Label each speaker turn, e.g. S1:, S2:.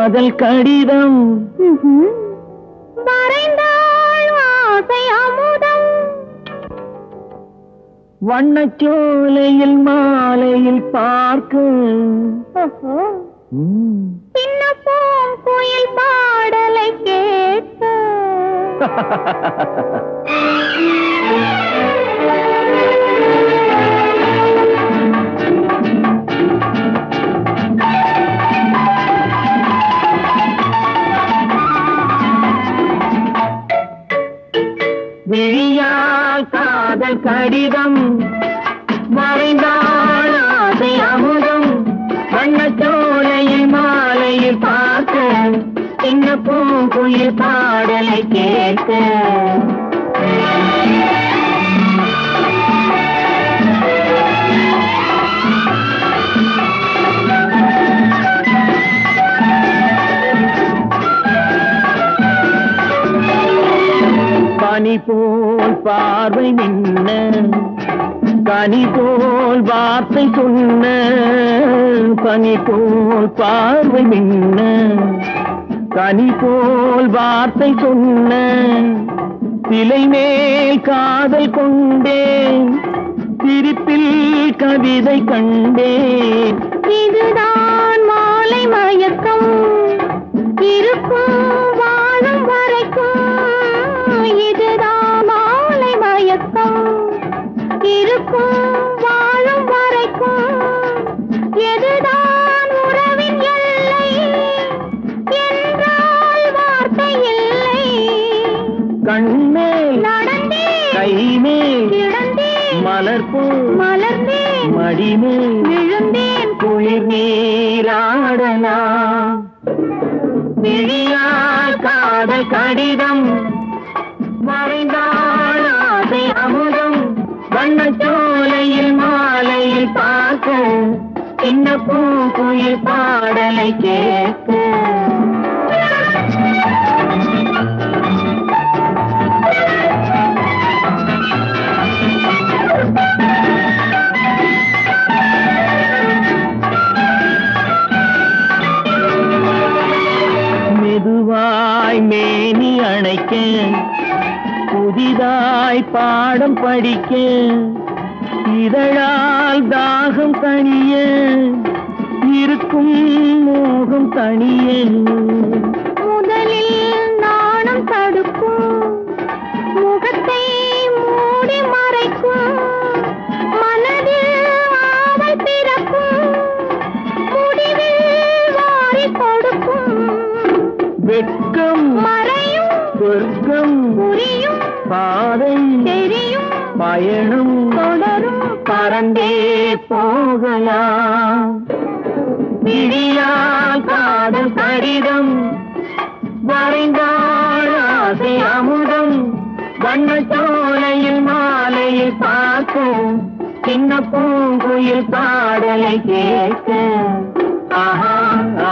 S1: காதல் கடிதம்
S2: ம்ஹும். வரைந்தாள் ஆசை அமுதம்
S1: வண்ணச்சோலையில் மாலையில் பார்க்க
S2: ஓஹோ.
S1: ம்.
S2: சின்ன பூங்குயில் பாடலை கேட்க
S1: விழியால் காதல் கடிதம் வரைந்தாள் ஆசை அமுதம் வண்ணச்சோலையில் மாலையில் பார்க்க சின்ன பூங்குயில் பாடலை கேட்க பனி போல் பார்வை நின்ன கனி போல் வார்த்தை சொன்ன பனி போல் பார்வை நின்ன கனி போல் வார்த்தை சொன்ன சிலை மேல் காதல் கொண்டேன் சிரிப்பில் கவிதை கண்டேன்
S2: இதுதான் மாலை மயக்கம் இருக்கும் வாழும் வரைக்கும் இதுதான் மாலை மயக்கம் இருக்கும் வாழும் வரைக்கும் எதுதான் உறவின் எல்லை என்றால் வார்த்தை இல்லை
S1: கண்மேல்
S2: நடந்தேன்
S1: கைமேல்
S2: கிடந்தேன்
S1: மலர்பூ
S2: மலர்ந்தேன்
S1: மடிமேல்
S2: விழுந்தேன்
S1: குளிர் நீராடலாம் விழியால் காதல் கடிதம் வரைந்தாள் ஆசை அமுதம் வண்ணச்சோலையில் மாலையில் பார்க்க சின்ன பூங்குயில் பாடலை கேட்க மெதுவாய் மேனி அணைக்க புதிதாய் பாடம் படிக்க இதழால் தாகம் தணிய இருக்கும் மோகம் தணிய
S2: முதலில் நாணம் தடுக்கும் முகத்தை மூடி மறைக்கும் மனதில் ஆவல் பிறக்கும் முடிவில் வாரி கொடுக்கும்
S1: வெட்கம்
S2: மறையும்
S1: சொர்க்கம்
S2: புரியும்
S1: பாதை
S2: தெரியும்
S1: பயணம்
S2: தொடரும்
S1: பறந்தே போகலாம் விழியால் காதல் கடிதம் வரைந்தாள் ஆசை அமுதம் வண்ணச்சோலையில் மாலையில் பார்க்க சின்ன பூங்குயில் பாடலை கேட்க ஆஹா